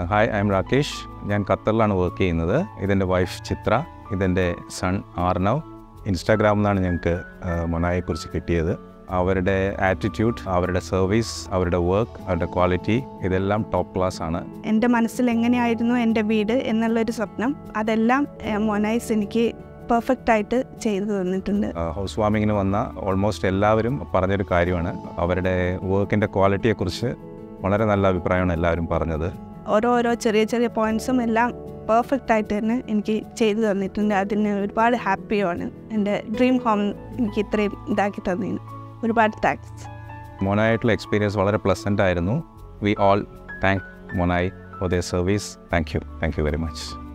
hi I M Rakesh ഞാൻ ഖത്തറിലാണ് work ചെയ്യുന്നത് ഇതെൻ്റെ വൈഫ് ചിത്ര ഇതെൻ്റെ സൺ ആർണവ് ഇൻസ്റ്റാഗ്രാമിൽ നിന്നാണ് ഞങ്ങൾക്ക് മൊനായെക്കുറിച്ച് കിട്ടിയത് അവരുടെ ആറ്റിറ്റ്യൂഡ് അവരുടെ സർവീസ് അവരുടെ വർക്ക് അവരുടെ ക്വാളിറ്റി ഇതെല്ലാം ടോപ്പ് ക്ലാസ് ആണ് എൻ്റെ മനസ്സിൽ എങ്ങനെയായിരുന്നു എൻ്റെ വീട് എന്നുള്ളൊരു സ്വപ്നം അതെല്ലാം ഏഹ്, മൊനൈസ് എനിക്ക് പെർഫെക്റ്റ് ആയിട്ട് ചെയ്തു തന്നിട്ടുണ്ട് ഹൗസ് വാമിങ്ങിന് വന്ന ഓൾമോസ്റ്റ് എല്ലാവരും പറഞ്ഞൊരു കാര്യമാണ് അവരുടെ വർക്കിൻ്റെ ക്വാളിറ്റിയെക്കുറിച്ച് വളരെ നല്ല അഭിപ്രായമാണ് എല്ലാവരും പറഞ്ഞത് ഓരോരോ ചെറിയ ചെറിയ പോയിൻറ്സും എല്ലാം പെർഫെക്റ്റ് ആയിട്ട് തന്നെ എനിക്ക് ചെയ്തു തന്നിട്ടുണ്ട് അതിന് ഒരുപാട് ഹാപ്പിയാണ് എൻ്റെ ഡ്രീം ഹോം എനിക്ക് ഇത്രയും ഇതാക്കി തന്നതിന് ഒരുപാട് താങ്ക്സ് മൊനായിട്ടുള്ള എക്സ്പീരിയൻസ് വളരെ പ്ലസൻ്റ് ആയിരുന്നു വി ഓൾ താങ്ക് മൊനായി for the service thank you thank you very much